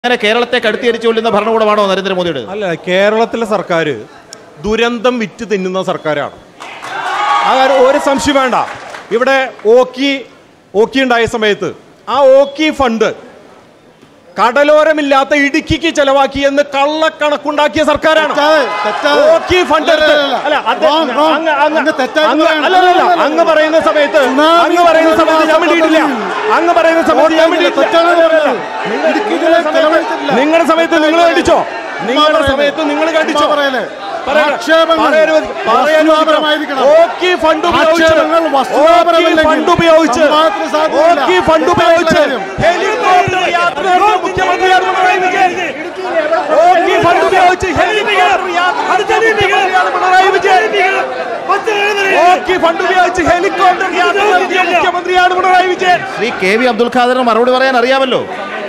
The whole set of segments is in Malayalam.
അങ്ങനെ കേരളത്തെ കടുത്തിയരിച്ചുകൊള്ളുന്ന ഭരണകൂടമാണോ നരേന്ദ്രമോദിയുടെ അല്ല കേരളത്തിലെ സർക്കാർ ദുരന്തം വിറ്റ് തിന്നുന്ന സർക്കാരാണ് ആ കാര്യം ഒരു സംശയം വേണ്ട ഇവിടെ ഓക്കി ഓക്കി ഉണ്ടായ സമയത്ത് ആ ഓക്കി ഫണ്ട് കടലോരമില്ലാത്ത ഇടുക്കിക്ക് ചെലവാക്കി എന്ന് കള്ളക്കണക്കുണ്ടാക്കിയ സർക്കാരാണ് തെറ്റാതെ, തെറ്റാതെ. ഓക്കി ഫണ്ട് എടുത്ത് അല്ല, അല്ല, അല്ല അത് wrong, wrong. അങ്ങ് അങ്ങ് അങ്ങ് തെറ്റായിട്ട് അങ്ങ് പറയണം. അല്ല, അല്ല, അല്ല, അങ്ങ് പറയുന്ന സമയത്ത് സുനാമി അങ്ങ് പറയുന്ന സമയത്ത് ഞാൻ വേണ്ടിയിട്ടില്ല അങ്ങ് പറയുന്ന സമയത്ത് ഞാൻ വേണ്ടിയിട്ടില്ല തെറ്റാണ് പറയുന്നത്. നിങ്ങൾ- ഇടുക്കിയിലെ നിങ്ങളുടെ സമയത്ത് ചെലവഴിച്ചിട്ടില്ല. നിങ്ങളുടെ സമയത്ത് നിങ്ങൾ കണ്ടിച്ചോ നിങ്ങളുടെ പറയല്ലേ? സമയത്ത് നിങ്ങൾ കണ്ടിച്ചോ ഉമ്മ പറയല്ലേ? പറയണം. ആക്ഷേപങ്ങൾ പറയാനുവദി- പറയാനുവദിക്കണം. വസ്തുതാപരമായിരിക്കണം. ഓക്കി ഫണ്ട് ഉപയോഗിച്ച് ആക്ഷേപങ്ങൾ ഓക്കി വസ്തുതാപരമല്ലെങ്കിൽ ഫണ്ട് ഉപയോഗിച്ച് സംവാദത്തിന് സാധ്യമല്ല. ഓക്കി ഫണ്ട് ഉപയോഗിച്ച് കാര്യം. ഹെലികോപ്റ്റർ യാത്ര നടത്തിയ മുഖ്യമന്ത്രിയാണ് പിണറായി വിജയൻ ഓക്കി ഫണ്ട് ഉപയോഗിച്ച് ഹെലികോപ്റ്റർ യാത്ര നടത്തിയ മുഖ്യമന്ത്രിയാണ് പിണറായി വിജയൻ ഓക്കി ഫണ്ട് ഉപയോഗിച്ച് ഹെലികോപ്റ്റർ യാത്ര നടത്തിയ മുഖ്യമന്ത്രിയാണ് പിണറായി വിജയൻ ശ്രീ കെ വി അബ്ദുൽ ഖാദറിന് മറുപടി പറയാൻ അറിയാമല്ലോ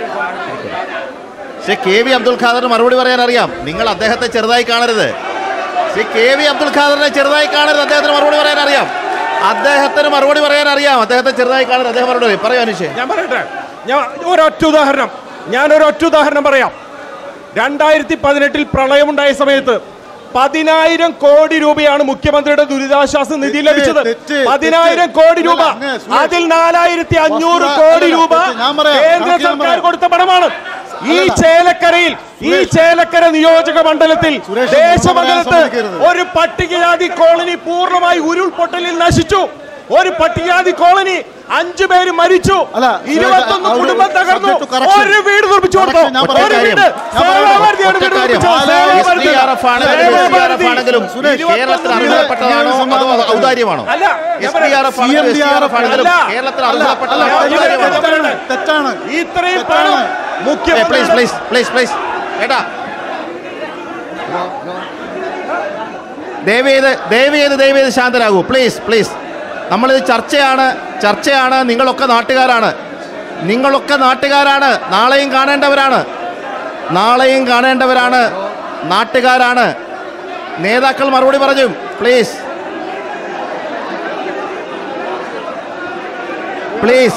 ശ്രീ കെ വി അബ്ദുൽ ഖാദറിന് മറുപടി പറയാൻ അറിയാം നിങ്ങൾ അദ്ദേഹത്തെ ചെറുതായി കാണരുത് ശ്രീ കെ വി അബ്ദുൽ ഖാദറിനെ ചെറുതായി കാണരുത് അദ്ദേഹത്തിന് മറുപടി പറയാൻ അറിയാം അദ്ദേഹത്തിന് മറുപടി പറയാൻ അറിയാം അദ്ദേഹത്തെ ചെറുതായി കാണരുത് അദ്ദേഹം മറുപടി പറയും. പറയൂ അനുഷേ ഞാൻ പറയട്ടെ ഞാൻ ഒരൊറ്റ ഉദാഹരണം ഞാൻ ഒരൊറ്റ ഉദാഹരണം പറയാം രണ്ടായിരത്തി പതിനെട്ടിൽ പ്രളയമുണ്ടായ സമയത്ത് പതിനായിരം കോടി രൂപയാണ് മുഖ്യമന്ത്രിയുടെ ദുരിതാശ്വാസ നിധി തെറ്റ്, ലഭിച്ചത് തെറ്റ്, പതിനായിരം തെറ്റ്. കോടി രൂപ അല്ല, അങ്ങ് സുരേഷ്. അതിൽ നാലായിരത്തി അഞ്ഞൂറ് വസ്തുത- കോടി അല്ല, രൂപ തെറ്റ്. ഞാൻ പറയാം. കേന്ദ്ര കണക്ക് ഞാൻ സർക്കാർ പറയാം. കൊടുത്ത പണമാണ് ഈ അല്ലല്ല. ചേലക്കരയിൽ ഈ സുരേഷ്. ചേലക്കര നിയോജക മണ്ഡലത്തിൽ സുരേഷ്, ദേശമംഗലത്ത് നുണ പറയാൻ സമ്മതിക്കരുത്. ഒരു പട്ടികജാതി കോളനി പൂർണ്ണമായി ഉരുൾപൊട്ടലിൽ നശിച്ചു ഒരു പട്ടികജാതി കോളനി അഞ്ചു പേര് മരിച്ചു അല്ല, സുരേഷ്, ഇരുപത്തൊന്ന് ആ ഒരു കുടുംബം തകർന്നു subject to correction. ഒരു വീട് നിർമ്മിച്ചു കൊടുത്തു Correction, ഞാൻ ഒരു പറയട്ടെ. വീട് ഞാൻ പറയട്ടെ. സേവാഭാരതിയാണ് ഒറ്റ വീട് കാര്യം. നിർമ്മിച്ചത്. സുരേഷ്, സേവാഭാരതി. SDRF ആണെങ്കിലും സേവാഭാരതി. SDRF ആണെങ്കിലും സുരേഷ്, കേരളത്തിന് ഇരുപത്തൊന്ന് അർഹതപ്പെട്ടതാണോ അതോ ഔദാര്യമാണോ അല്ല ഞാൻ എസ് ഡി ആർ എഫ് ആണെങ്കിലും എസ് ഡി ആർ എഫ് ആണെങ്കിലും അല്ല. കേരളത്തിന് അല്ല. അർഹതപ്പെട്ടതാണോ അല്ല. ഔദാര്യമാണോ തെറ്റാണ് തെറ്റാണ് ഇത്രയും തെറ്റാണ്. പണം പ്ലീസ് മുഖ്യമന്ത്രി പ്ലീസ് പ്ലീസ് പ്ലീസ് ഏട്ടാ ദയവേത് ദയവേത് ദയവേത് ശാന്തരാകൂ പ്ലീസ് പ്ലീസ് നമ്മളിത് ചർച്ചയാണ് ചർച്ചയാണ് നിങ്ങളൊക്കെ നാട്ടുകാരാണ് നിങ്ങളൊക്കെ നാട്ടുകാരാണ് നാളെയും കാണേണ്ടവരാണ് നാളെയും കാണേണ്ടവരാണ് നാട്ടുകാരാണ് നേതാക്കൾ മറുപടി പറഞ്ഞു പ്ലീസ് പ്ലീസ്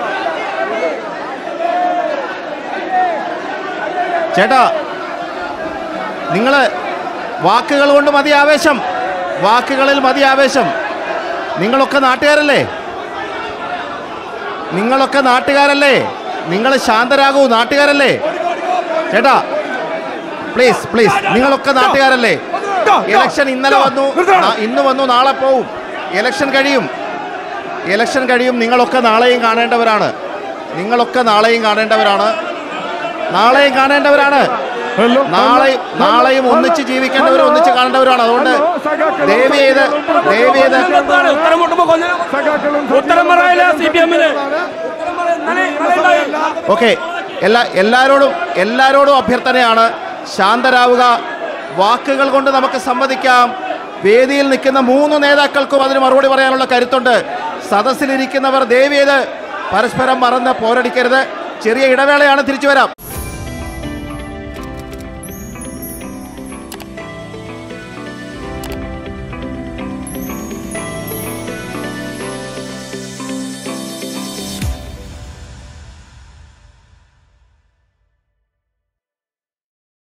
ചേട്ടാ നിങ്ങൾ വാക്കുകൾ കൊണ്ട് മതി ആവേശം വാക്കുകളിൽ മതി ആവേശം നിങ്ങളൊക്കെ നാട്ടുകാരല്ലേ നിങ്ങളൊക്കെ നാട്ടുകാരല്ലേ നിങ്ങൾ ശാന്തരാകൂ നാട്ടുകാരല്ലേ ചേട്ടാ പ്ലീസ് പ്ലീസ് നിങ്ങളൊക്കെ നാട്ടുകാരല്ലേ ഇലക്ഷൻ ഇന്നലെ വന്നു നാ- ഇന്ന് വന്നു നാളെ പോവും ഇലക്ഷൻ കഴിയും ഇലക്ഷൻ കഴിയും നിങ്ങളൊക്കെ നാളെയും കാണേണ്ടവരാണ് നിങ്ങളൊക്കെ നാളെയും കാണേണ്ടവരാണ് നാളെയും കാണേണ്ടവരാണ് നാളെ നാളെയും ഒന്നിച്ച് ജീവിക്കേണ്ടവർ ഒന്നിച്ച് കാണേണ്ടവരാണ് അതുകൊണ്ട് ദയവ് ചെയ്ത് ദയവ് ചെയ്ത് ഉത്തരം മുട്ടുമ്പോ കൊല്ലണം ഉത്തരം പറയില്ല സി പി എമ്മിന് ഓക്കെ എല്ലാ എല്ലാരോടും എല്ലാരോടും അഭ്യർത്ഥനയാണ് ശാന്തരാവുക വാക്കുകൾ കൊണ്ട് നമുക്ക് സമ്മതിക്കാം വേദിയിൽ നിൽക്കുന്ന മൂന്ന് നേതാക്കൾക്കും അതിന് മറുപടി പറയാനുള്ള കരുത്തുണ്ട് സദസ്സിലിരിക്കുന്നവർ ദയവ് ചെയ്ത് പരസ്പരം മറന്ന് പോരടിക്കരുത് ചെറിയ ഇടവേളയാണ് തിരിച്ചു വരാം